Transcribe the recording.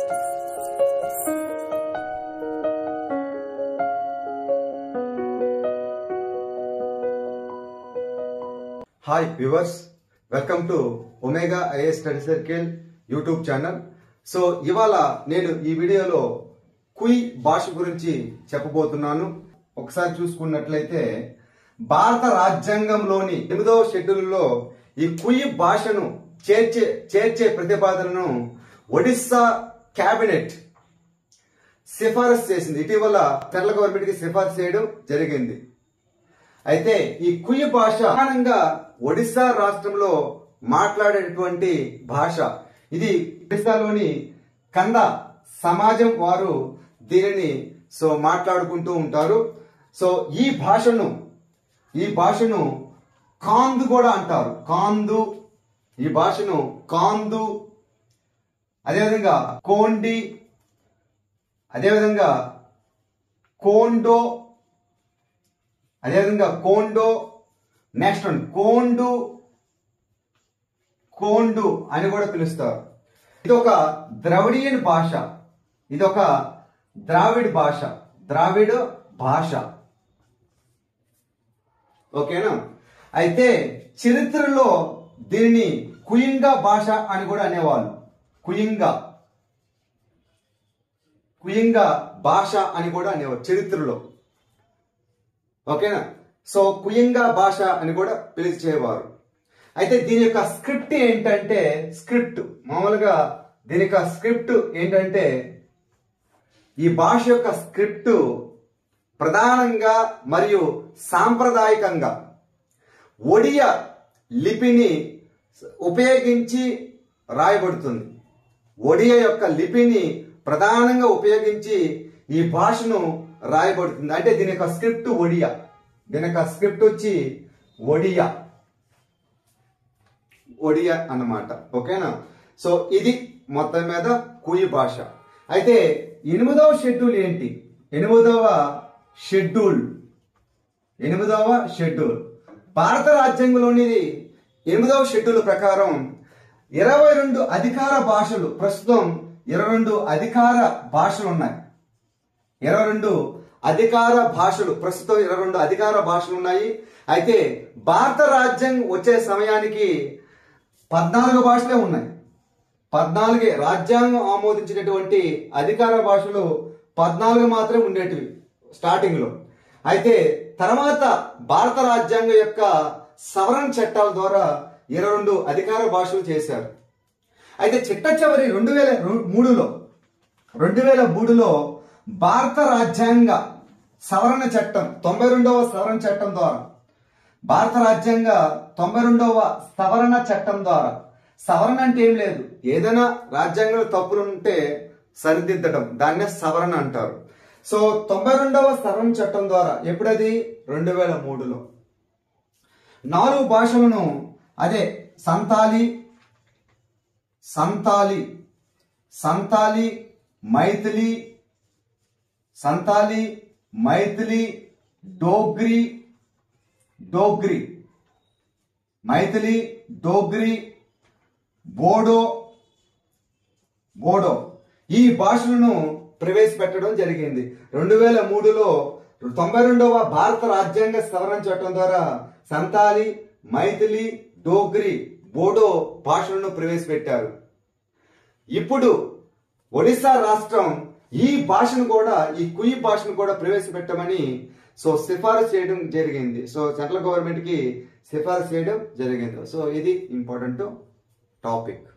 hi viewers welcome to Omega IAS study circle YouTube channel so ఇవాళ నేను ఈ వీడియోలో కుయ్ భాష గురించి చెప్పబోతున్నాను ఒకసారి చూసుకున్నట్లయితే భారత రాజ్యాంగంలోని ఎనిమిదవ షెడ్యూల్లో ఈ కుయ్ భాషను చేర్చే చేర్చే ప్రతిపాదనను ఒడిస్సా కేబినెట్ సిఫారసు చేసింది ఇటీవల కేరళ గవర్నమెంట్ కి సిఫారసు చేయడం జరిగింది అయితే ఈ కుయ్య భాష ప్రధానంగా ఒడిశా రాష్ట్రంలో మాట్లాడేటువంటి భాష ఇది ఒడిశాలోని కంద సమాజం వారు దీనిని సో మాట్లాడుకుంటూ ఉంటారు సో ఈ భాషను ఈ భాషను కాందు కూడా అంటారు కాందు ఈ భాషను కాందు అదేవిధంగా కోండి అదేవిధంగా కోండో అదేవిధంగా కోండో నెక్స్ట్ వన్ కోండు కోండు అని కూడా పిలుస్తారు ఇది ఒక ద్రవిడియన్ భాష ఇది ఒక ద్రావిడ్ భాష ద్రావిడ భాష ఓకేనా అయితే చరిత్రలో దీనిని కుయింగా భాష అని కూడా అనేవాళ్ళు కుయింగా కుయింగా భాష అని కూడా అనేవారు చరిత్రలో ఓకేనా సో కుయింగా భాష అని కూడా పిలిచేవారు అయితే దీని యొక్క స్క్రిప్ట్ ఏంటంటే స్క్రిప్ట్ మామూలుగా దీని యొక్క స్క్రిప్ట్ ఏంటంటే ఈ భాష యొక్క స్క్రిప్ట్ ప్రధానంగా మరియు సాంప్రదాయకంగా ఒడియా లిపిని ఉపయోగించి రాయబడుతుంది ఒడియా యొక్క లిపిని ప్రధానంగా ఉపయోగించి ఈ భాషను రాయబడుతుంది అంటే దీని యొక్క స్క్రిప్ట్ ఒడియా దీని యొక్క స్క్రిప్ట్ వచ్చి ఒడియా ఒడియా అన్నమాట ఓకేనా సో ఇది మొత్తం మీద కుయి భాష అయితే ఎనిమిదవ షెడ్యూల్ ఏంటి ఎనిమిదవ షెడ్యూల్ ఎనిమిదవ షెడ్యూల్ భారత రాజ్యాంగంలోని ఎనిమిదవ షెడ్యూల్ ప్రకారం ఇరవై రెండు అధికార భాషలు ప్రస్తుతం ఇరవై రెండు అధికార భాషలు ఉన్నాయి ఇరవై రెండు అధికార భాషలు ప్రస్తుతం ఇరవై రెండు అధికార భాషలు ఉన్నాయి అయితే భారత రాజ్యాంగం వచ్చే సమయానికి పద్నాలుగు భాషలే ఉన్నాయి పద్నాలుగే రాజ్యాంగం ఆమోదించినటువంటి అధికార భాషలు పద్నాలుగు మాత్రమే ఉండేటివి స్టార్టింగ్ లో అయితే తర్వాత భారత రాజ్యాంగం యొక్క సవరణ చట్టాల ద్వారా ఇరవై రెండు అధికార భాషలు చేశారు అయితే చిట్ట చివరి రెండు వేల మూడులో రెండు వేల మూడులో భారత రాజ్యాంగ సవరణ చట్టం తొంభై రెండవ సవరణ చట్టం ద్వారా భారత రాజ్యాంగ తొంభై రెండవ సవరణ చట్టం ద్వారా సవరణ అంటే ఏం లేదు ఏదైనా రాజ్యాంగంలో తప్పులు ఉంటే సరిదిద్దడం దాన్నే సవరణ అంటారు సో తొంభై రెండవ సవరణ చట్టం ద్వారా ఎప్పుడది రెండు వేల మూడులో నాలుగు భాషలను అదే సంతాలి సంతాలి సంతాలి మైథిలి సంతాలి మైథిలి డోగ్రి డోగ్రి మైథిలి డోగ్రి బోడో బోడో ఈ భాషలను ప్రవేశపెట్టడం జరిగింది రెండు వేల మూడులో తొంభై రెండవ భారత రాజ్యాంగ సవరణ చట్టం ద్వారా సంతాలి మైథిలి డోగ్రి బోడో భాషలను ప్రవేశపెట్టారు ఇప్పుడు ఒడిశా రాష్ట్రం ఈ భాషను కూడా ఈ కుయి భాషను కూడా ప్రవేశపెట్టమని సో సిఫారసు చేయడం జరిగింది సో సెంట్రల్ గవర్నమెంట్ కి సిఫారసు చేయడం జరిగింది సో ఇది ఇంపార్టెంట్ టాపిక్